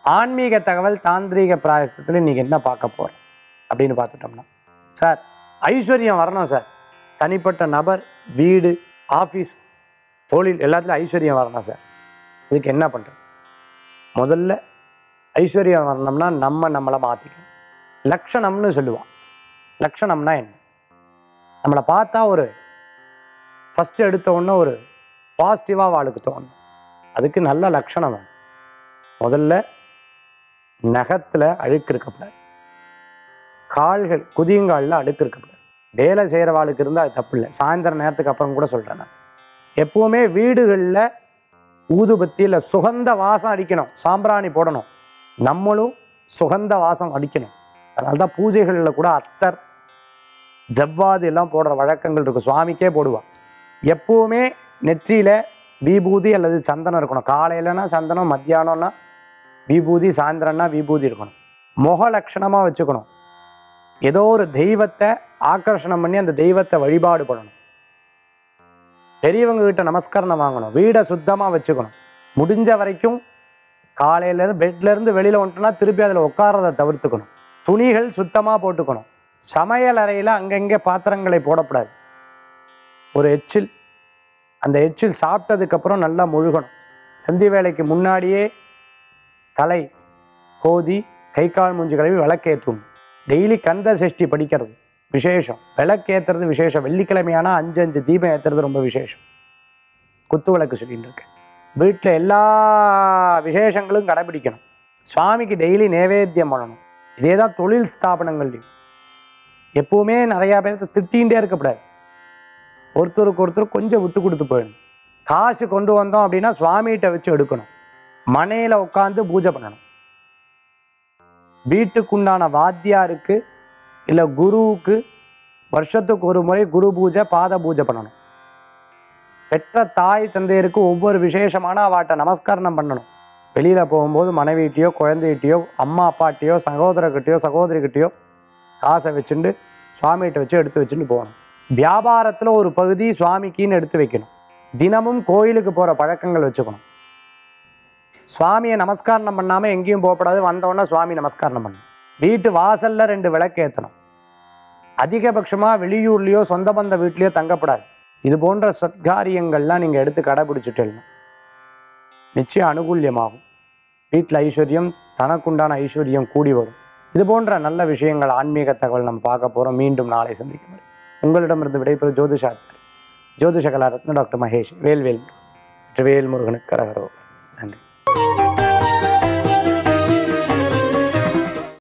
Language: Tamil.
ஆன்மீக தகவல் தாந்திரீக பிராயசத்தில் இன்றைக்கி என்ன பார்க்க போகிறோம் அப்படின்னு பார்த்துட்டோம்னா சார் ஐஸ்வர்யம் வரணும் சார் தனிப்பட்ட நபர் வீடு ஆஃபீஸ் தொழில் எல்லாத்துலையும் ஐஸ்வர்யம் வரணும் சார் இதுக்கு என்ன பண்ணுறது முதல்ல ஐஸ்வர்யம் வரணும்னா நம்ம நம்மளை மாற்றிக்கணும் லக்ஷணம்னு சொல்லுவான் லக்ஷணம்னா என்ன நம்மளை பார்த்தா ஒரு ஃபஸ்ட்டு எடுத்த உடனே ஒரு பாசிட்டிவாக வாழுக்கு தோணும் அதுக்கு நல்ல லக்ஷணம் வேணும் முதல்ல நகத்தில் அழுக்கு இருக்கக்கூடாது கால்கள் குதியங்காலில் அழுக்கு இருக்கக்கூடாது வேலை செய்கிற வாளுக்கு இருந்தால் அது தப்பு இல்லை சாயந்தர நேரத்துக்கு அப்புறம் கூட சொல்கிறேன் நான் எப்போவுமே வீடுகளில் ஊதுபத்தி இல்லை சுகந்த வாசம் அடிக்கணும் சாம்பிராணி போடணும் நம்மளும் சுகந்த வாசம் அடிக்கணும் அதனால தான் பூஜைகளில் கூட அத்தர் ஜவ்வாது எல்லாம் போடுற வழக்கங்கள் இருக்கும் சுவாமிக்கே போடுவான் எப்போவுமே நெற்றியில் விபூதி அல்லது சந்தனம் இருக்கணும் காலையிலனா சந்தனம் மத்தியானம்னா விபூதி சாயந்தரம்னா விபூதி இருக்கணும் முக லட்சணமாக வச்சுக்கணும் ஏதோ ஒரு தெய்வத்தை ஆக்கர்ஷணம் பண்ணி அந்த தெய்வத்தை வழிபாடு பண்ணணும் பெரியவங்க கிட்ட நமஸ்கரணம் வாங்கணும் வீடை சுத்தமாக வச்சுக்கணும் முடிஞ்ச வரைக்கும் காலையிலேருந்து பெட்லேருந்து வெளியில் வந்துட்டோம்னா திருப்பி அதில் உட்காரதை தவிர்த்துக்கணும் துணிகள் சுத்தமாக போட்டுக்கணும் சமையல் அறையில் அங்கங்கே பாத்திரங்களை போடக்கூடாது ஒரு எச்சில் அந்த எச்சில் சாப்பிட்டதுக்கப்புறம் நல்லா முழுகணும் சந்தி வேலைக்கு முன்னாடியே தலை கோதி கை கால் மூஞ்சி கழுவி விளக்கேற்றும் டெய்லி கந்த சஷ்டி படிக்கிறது விசேஷம் விளக்கேற்றுறது விசேஷம் வெள்ளிக்கிழமையானா அஞ்சு அஞ்சு தீபம் ஏற்றுறது ரொம்ப விசேஷம் குத்து விளக்கு சொல்லிட்டு இருக்கேன் வீட்டில் எல்லா விசேஷங்களும் கடைபிடிக்கணும் சுவாமிக்கு டெய்லி நைவேத்தியம் பண்ணணும் இதே தான் தொழில் ஸ்தாபனங்கள்லையும் எப்பவுமே நிறையா பேர்த்த திட்டிகிட்டே இருக்கக்கூடாது ஒருத்தருக்கு ஒருத்தர் கொஞ்சம் விட்டு கொடுத்து போயிடணும் காசு கொண்டு வந்தோம் அப்படின்னா சுவாமிகிட்ட வச்சு எடுக்கணும் மனையில் உட்காந்து பூஜை பண்ணணும் வீட்டுக்குண்டான வாத்தியாருக்கு இல்லை குருவுக்கு வருஷத்துக்கு ஒரு முறை குரு பூஜை பாத பூஜை பண்ணணும் பெற்ற தாய் தந்தையருக்கு ஒவ்வொரு விசேஷமான அவாட்ட நமஸ்காரம் பண்ணணும் வெளியில் போகும்போது மனைவிகிட்டயோ குழந்தைகிட்டயோ அம்மா அப்பாட்டையோ சகோதரர்கிட்டயோ சகோதரிகிட்டயோ காசை வச்சுட்டு சுவாமிகிட்ட வச்சு எடுத்து வச்சுட்டு போகணும் வியாபாரத்தில் ஒரு பகுதி சுவாமிக்குன்னு எடுத்து வைக்கணும் தினமும் கோயிலுக்கு போகிற பழக்கங்கள் வச்சுக்கணும் சுவாமியை நமஸ்காரம் பண்ணாமல் எங்கேயும் போகக்கூடாது வந்தோடனே சுவாமி நமஸ்காரம் பண்ணணும் வீட்டு வாசலில் ரெண்டு விளக்கு ஏற்றணும் அதிகபட்சமாக வெளியூர்லேயோ சொந்த பந்த வீட்லேயோ தங்கப்படாது இது போன்ற சத்காரியங்கள்லாம் நீங்கள் எடுத்து கடைபிடிச்சிட்டேன்னா நிச்சயம் அனுகூல்யமாகும் வீட்டில் ஐஸ்வர்யம் தனக்குண்டான ஐஸ்வர்யம் கூடி வரும் இது போன்ற நல்ல விஷயங்கள் ஆன்மீக தகவல் நம்ம பார்க்க போகிறோம் மீண்டும் நாளை சந்திக்கும் வரை உங்களிடமிருந்து விடைபெறும் ஜோதிஷாச்சாரி ஜோதிஷ கலா ரத்ன டாக்டர் மகேஷ் வேல்வேல் வேல் முருகனுக்கு கரகரோ நன்றி